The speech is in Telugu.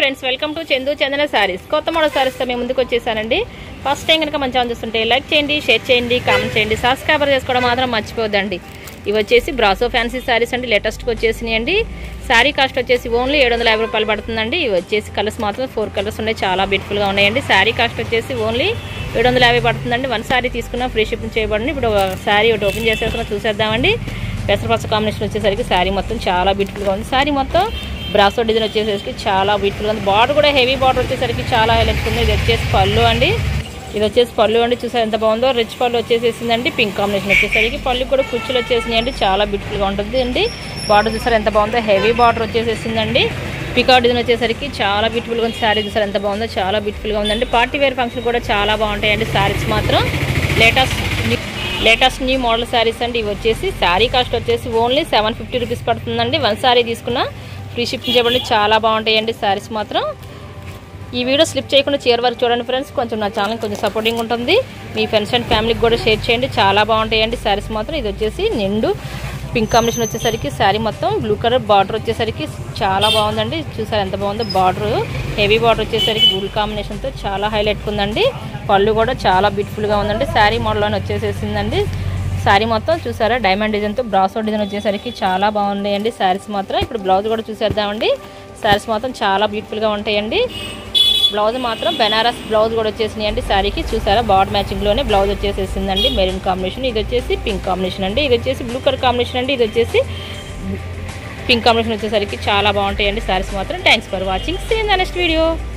friends welcome to Chandu Chandana saris కొత్త మోడల్ శారీస్తో మేము ముందుకు వచ్చేసానండి ఫస్ట్ టైం కనుక మంచిగా చూస్తుంటే లైక్ చేయండి షేర్ చేయండి కామెంట్ చేయండి సబ్స్క్రైబర్ చేసుకోవడం మాత్రం మర్చిపోద్దండి ఇవి వచ్చేసి బ్రాసో ఫ్యాన్సీ శారీస్ అండి లేటెస్ట్గా వచ్చేసినాయి అండి శారీ కాస్ట్ వచ్చేసి ఓన్లీ ఏడు వందల యాభై రూపాయలు పడుతుందండి ఇవి వచ్చేసి కలర్స్ మాత్రం ఫోర్ కలర్స్ ఉన్నాయి చాలా బ్యూటిఫుల్గా ఉన్నాయండి శారీ కాస్ట్ వచ్చేసి ఓన్లీ ఏడు వందల యాభై పడుతుందండి వన్ శారీ తీసుకున్న ఫ్రీ షిప్పింగ్ చేయబడింది ఇప్పుడు ఒక శారీ ఒకటి ఓపెన్ చేసేస్తున్నా చూసేద్దామండి పెసరపచ్చ కాంబినేషన్ వచ్చేసరికి శారీ మొత్తం చాలా బ్యూటిఫుల్గా ఉంది శారీ మొత్తం బ్రాసో డిజైన్ వచ్చేసరికి చాలా బ్యూటిఫుల్గా ఉంది బార్డర్ కూడా హెవీ బార్డర్ వచ్చేసరికి చాలా హైలైట్ ఉంది ఇది వచ్చేసి పళ్ళు అండి ఇది వచ్చేసి పళ్ళు అండి చూసారు ఎంత బాగుందో రిచ్ పళ్ళు వచ్చేసేసిందండి పింక్ కాంబినేషన్ వచ్చేసరికి పళ్ళు కూడా కుచ్చులు వచ్చేసినాయి అండి చాలా బ్యూటిఫుల్గా ఉంటుంది అండి బార్డర్ చూసారు ఎంత బాగుందో హెవీ బార్డర్ వచ్చేసేసిందండి పికా డిజైన్ వచ్చేసరికి చాలా బ్యూటిఫుల్గా ఉంది శారీ చూసారు ఎంత బాగుందో చాలా బ్యూటిఫుల్గా ఉందండి పార్టీ వేర్ ఫంక్షన్ కూడా చాలా బాగుంటాయండి శారీస్ మాత్రం latest latest new model saris అండి ఇవి వచ్చేసి శారీ కాస్ట్ వచ్చేసి ఓన్లీ సెవెన్ ఫిఫ్టీ రూపీస్ పడుతుందండి వన్ శారీ తీసుకున్న ఫ్రీ షిప్పింగ్ చేయబడి చాలా బాగుంటాయండి శారీస్ మాత్రం ఈ వీడియో స్లిప్ చేయకుండా చివరి వరకు చూడండి ఫ్రెండ్స్ కొంచెం నా ఛానల్ కొంచెం సపోర్టింగ్ ఉంటుంది మీ ఫ్రెండ్స్ అండ్ ఫ్యామిలీకి కూడా షేర్ చేయండి చాలా బాగుంటాయండి శారీస్ మాత్రం ఇది వచ్చేసి నిండు పింక్ కాంబినేషన్ వచ్చేసరికి శారీ మొత్తం బ్లూ కలర్ బార్డర్ వచ్చేసరికి చాలా బాగుందండి చూసారు ఎంత బాగుందో బార్డర్ హెవీ బార్డర్ వచ్చేసరికి బ్లూ కాంబినేషన్తో చాలా హైలైట్ ఉందండి పళ్ళు కూడా చాలా బ్యూటిఫుల్గా ఉందండి శారీ మోడల్లోనే వచ్చేసేసిందండి శారీ మొత్తం చూసారా డైమండ్ డిజైన్తో బ్రాసో డిజైన్ వచ్చేసరికి చాలా బాగున్నాయండి శారీస్ మాత్రం ఇప్పుడు బ్లౌజ్ కూడా చూసేద్దామండి శారీస్ మాత్రం చాలా బ్యూటిఫుల్గా ఉంటాయండి బ్లౌజ్ మాత్రం బెనారస్ బ్లౌజ్ కూడా వచ్చేసినాయి అండి శారీకి చూసారా బార్డ్ మ్యాచింగ్లోనే బ్లౌజ్ వచ్చేసేసిందండి మెరూన్ కాంబినేషన్ ఇది వచ్చేసి పింక్ కాంబినేషన్ అండి ఇది వచ్చేసి బ్లూ కలర్ కాంబినేషన్ అండి ఇది వచ్చేసి పింక్ కాంబినేషన్ వచ్చేసరికి చాలా బాగుంటాయండి శారీస్ మాత్రం thanks for watching see in the next video